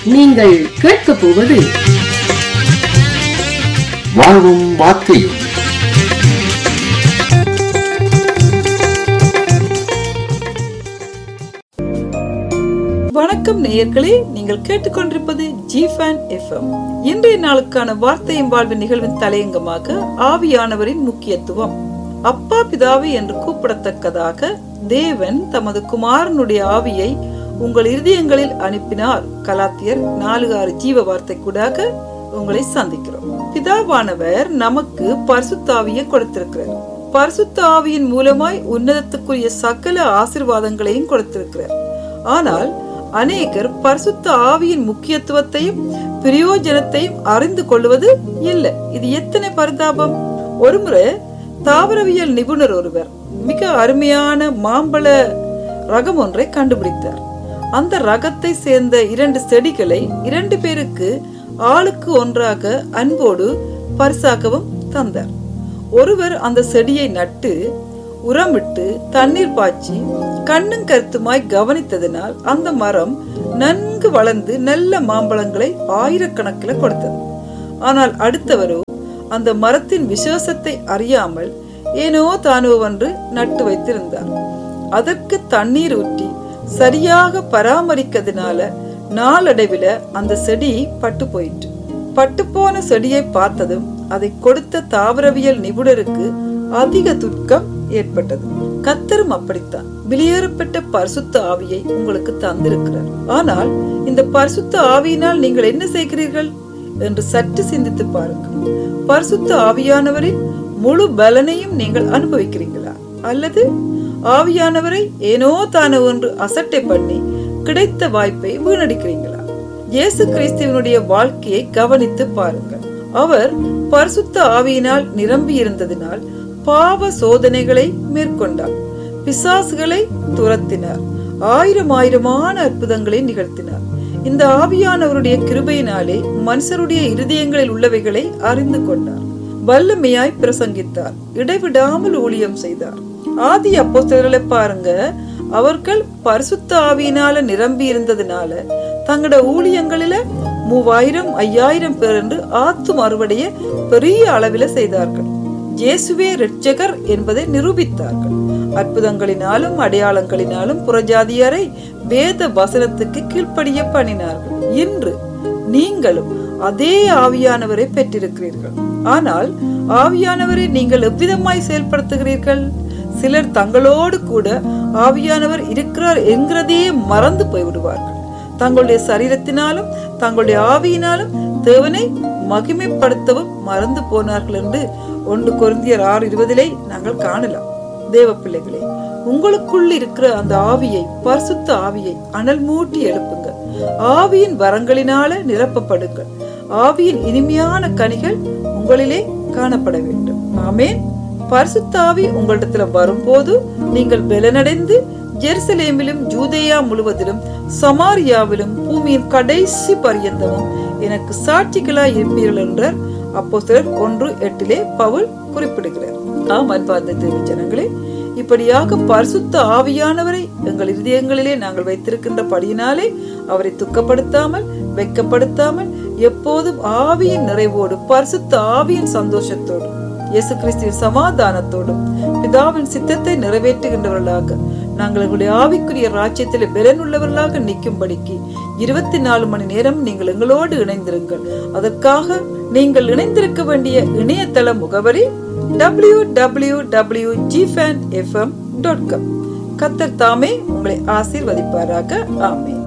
நீங்கள் கேட்கப் போவது வாழ்வும் வார்த்தையும் வணக்கம் நேயர்களே நீங்கள் கேட்டுக்கொண்டிருப்பது ஜிஃபேன் எஃப்எம் இன்றைய நாளுக்கான வார்த்தையும் வாழ்வு நிகழ்வின் தலையங்கமாக ஆவியானவரின் முக்கியத்துவம் அப்பா பிதாவே என்று கூப்பிடத்தக்கதாக தேவன் தமது குமாரனுடைய ஆவியை உங்கள் இருதயங்களில் அனுப்பினார் கலாத்தியர் நாலு ஆறு ஜீவ வார்த்தை கூடாக உங்களை சந்திக்கிறோம் பிதாவானவர் நமக்கு பரிசுத்தாவியை கொடுத்திருக்கிறார் பரிசுத்த ஆவியின் மூலமாய் உன்னதத்துக்குரிய சகல ஆசிர்வாதங்களையும் கொடுத்திருக்கிறார் ஆனால் அநேகர் பரிசுத்த ஆவியின் முக்கியத்துவத்தையும் பிரயோஜனத்தையும் அறிந்து கொள்வது இல்லை இது எத்தனை பரிதாபம் ஒருமுறை தாவரவியல் நிபுணர் ஒருவர் மிக அருமையான மாம்பழ ரகம் ஒன்றை கண்டுபிடித்தார் அந்த ரகத்தை சேர்ந்த இரண்டு செடிகளை இரண்டு பேருக்கு ஆளுக்கு ஒன்றாக அன்போடு பரிசாகவும் தந்தார் ஒருவர் அந்த செடியை நட்டு உரமிட்டு தண்ணீர் பாய்ச்சி கண்ணும் கருத்துமாய் கவனித்ததினால் அந்த மரம் நன்கு வளர்ந்து நல்ல மாம்பழங்களை ஆயிரக்கணக்கில் கொடுத்தது ஆனால் அடுத்தவரோ அந்த மரத்தின் விசேஷத்தை அறியாமல் ஏனோ தானோவென்று நட்டு வைத்திருந்தார் அதற்கு தண்ணீர் ஊற்றி சரியாக பராமரிக்கிறதுனால நாளடைவில் அந்த செடி பட்டு போயிற்று பட்டுப்போன செடியை பார்த்ததும் அதை கொடுத்த தாவரவியல் நிபுணருக்கு அதிக துக்கம் ஏற்பட்டது கத்தரும் அப்படித்தான் வெளியேறப்பட்ட பரிசுத்த ஆவியை உங்களுக்கு தந்திருக்கிறார் ஆனால் இந்த பரிசுத்த ஆவியினால் நீங்கள் என்ன செய்கிறீர்கள் என்று சற்று சிந்தித்து பாருங்கள் பரிசுத்த ஆவியானவரின் முழு பலனையும் நீங்கள் அனுபவிக்கிறீங்களா அல்லது ஆவியானவரை ஏனோ தானோ என்று அசட்டை பண்ணி கிடைத்த வாய்ப்பை வீணடிக்கிறீங்களா இயேசு கிறிஸ்துவனுடைய வாழ்க்கையை கவனித்து பாருங்கள் அவர் பரிசுத்த ஆவியினால் நிரம்பி இருந்ததினால் பாவ சோதனைகளை மேற்கொண்டார் பிசாசுகளை துரத்தினார் ஆயிரம் ஆயிரமான அற்புதங்களை நிகழ்த்தினார் இந்த ஆவியானவருடைய கிருபையினாலே மனுஷருடைய இருதயங்களில் உள்ளவைகளை அறிந்து கொண்டார் வல்லமையாய் பிரசங்கித்தார் இடைவிடாமல் ஊழியம் செய்தார் ஆதி அப்போஸ்தலர்களை பாருங்க அவர்கள் பரிசுத்த ஆவியினால நிரம்பி இருந்ததுனால தங்களோட ஊழியங்களில மூவாயிரம் ஐயாயிரம் பேர் என்று ஆத்து மறுவடைய பெரிய அளவில செய்தார்கள் இயேசுவே ரட்சகர் என்பதை நிரூபித்தார்கள் அற்புதங்களினாலும் அடையாளங்களினாலும் புறஜாதியரை வேத வசனத்துக்கு கீழ்ப்படிய பண்ணினார்கள் இன்று நீங்களும் அதே ஆவியானவரை பெற்றிருக்கிறீர்கள் ஆனால் ஆவியானவரை நீங்கள் எவ்விதமாய் செயல்படுத்துகிறீர்கள் சிலர் தங்களோடு கூட ஆவியானவர் இருக்கிறார் என்கிறதையே மறந்து போய்விடுவார்கள் தங்களுடைய சரீரத்தினாலும் தங்களுடைய ஆவியினாலும் தேவனை மகிமைப்படுத்தவும் மறந்து போனார்கள் என்று ஒன்று கொருந்தியர் ஆறு இருபதிலே நாங்கள் காணலாம் தேவ பிள்ளைகளே உங்களுக்குள் இருக்கிற அந்த ஆவியை பரிசுத்த ஆவியை அனல் மூட்டி எழுப்புங்க ஆவியின் வரங்களினால நிரப்பப்படுங்கள் ஆவியின் இனிமையான கனிகள் உங்களிலே காணப்பட வேண்டும் ஆமேன் பரிசுத்த ஆவி உங்களிடத்துல வரும்போது நீங்கள் பலனடைந்து ஜெருசலேமிலும் ஜூதேயா முழுவதிலும் சமாரியாவிலும் பூமியின் கடைசி பரியந்தமும் எனக்கு சாட்சிகளாய் இருப்பீர்கள் என்றார் அப்போ சிலர் ஒன்று எட்டிலே பவுல் குறிப்பிடுகிறார் ஆம் அன்பார்ந்த தேவி ஜனங்களே இப்படியாக பரிசுத்த ஆவியானவரை எங்கள் இதயங்களிலே நாங்கள் வைத்திருக்கின்ற படியினாலே அவரை துக்கப்படுத்தாமல் வெக்கப்படுத்தாமல் எப்போதும் ஆவியின் நிறைவோடு பரிசுத்த ஆவியின் சந்தோஷத்தோடு இயேசு கிறிஸ்துவின் சமாதானத்தோடும் பிதாவின் சித்தத்தை நிறைவேற்றுகின்றவர்களாக நாங்கள் எங்களுடைய ஆவிக்குரிய ராஜ்யத்தில் பலனுள்ளவர்களாக நிற்கும்படிக்கு இருபத்தி நாலு மணி நேரம் நீங்கள் எங்களோடு இணைந்திருங்கள் அதற்காக நீங்கள் இணைந்திருக்க வேண்டிய இணையதள முகவரி டபிள்யூ டபிள்யூ டபிள்யூ ஜிஃபேன் எஃப்எம் டாட் காம் கத்தர் தாமே உங்களை ஆசீர்வதிப்பாராக ஆமே